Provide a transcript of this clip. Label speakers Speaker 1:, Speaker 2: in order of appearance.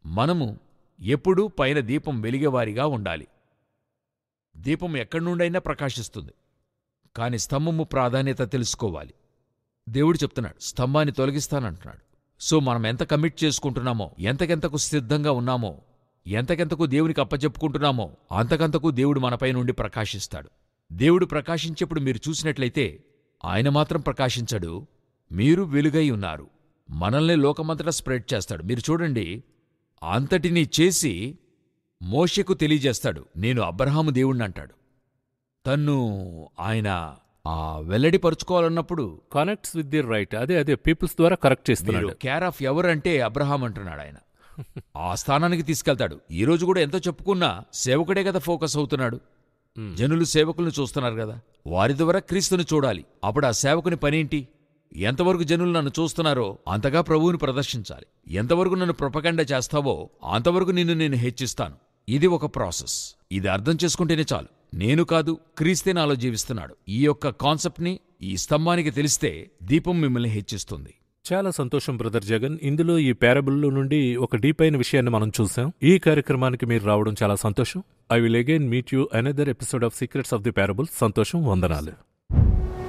Speaker 1: మనము ఎప్పుడూ పైన దీపం వెలిగేవారిగా ఉండాలి దీపం ఎక్కడి నుండైనా ప్రకాశిస్తుంది కాని స్తంభము ప్రాధాన్యత తెలుసుకోవాలి దేవుడు చెప్తున్నాడు స్తంభాన్ని తొలగిస్తానంటున్నాడు సో మనం ఎంత కమిట్ చేసుకుంటున్నామో ఎంతకెంతకు సిద్ధంగా ఉన్నామో ఎంతకెంతకు దేవునికి అప్పచెప్పుకుంటున్నామో అంతకంతకు దేవుడు మనపై నుండి ప్రకాశిస్తాడు దేవుడు ప్రకాశించేప్పుడు మీరు చూసినట్లయితే ఆయన మాత్రం ప్రకాశించడు మీరు వెలుగై ఉన్నారు మనల్ని లోకమంతటా స్ప్రెడ్ చేస్తాడు మీరు చూడండి అంతటినీ చేసి మోషకు తెలియజేస్తాడు నేను అబ్రహాము దేవుణ్ణి అంటాడు తన్ను ఆయన ఆ వెల్లడిపరుచుకోవాలన్నప్పుడు
Speaker 2: కనెక్ట్స్ విత్ ది రైట్ అదే అదే పీపుల్స్ ద్వారా కరెక్ట్
Speaker 1: మీరు
Speaker 2: చేస్తున్నాడు
Speaker 1: కేర్ ఆఫ్ ఎవరంటే అబ్రహాం అంటున్నాడు ఆయన ఆ స్థానానికి తీసుకెళ్తాడు ఈ రోజు కూడా ఎంతో చెప్పుకున్నా సేవకుడే కదా ఫోకస్ అవుతున్నాడు
Speaker 2: మ్.
Speaker 1: జనులు సేవకులను చూస్తున్నారు కదా వారి ద్వారా క్రీస్తుని చూడాలి అప్పుడు ఆ సేవకుని పనేంటి ఎంతవరకు జనులు నన్ను చూస్తున్నారో అంతగా ప్రభువుని ప్రదర్శించాలి ఎంతవరకు నన్ను ప్రొపగండ చేస్తావో అంతవరకు నిన్ను నేను హెచ్చిస్తాను ఇది ఒక ప్రాసెస్ ఇది అర్థం చేసుకుంటేనే చాలు నేను కాదు క్రీస్తే నాలో జీవిస్తున్నాడు ఈ యొక్క కాన్సెప్ట్ని ఈ స్తంభానికి తెలిస్తే దీపం మిమ్మల్ని హెచ్చిస్తుంది
Speaker 2: చాలా సంతోషం బ్రదర్ జగన్ ఇందులో ఈ పారబుల్లో నుండి ఒక డీప్ అయిన విషయాన్ని మనం చూసాం ఈ కార్యక్రమానికి మీరు రావడం చాలా సంతోషం I will again meet you another episode of secrets of the parable సంతోషం వందనాలు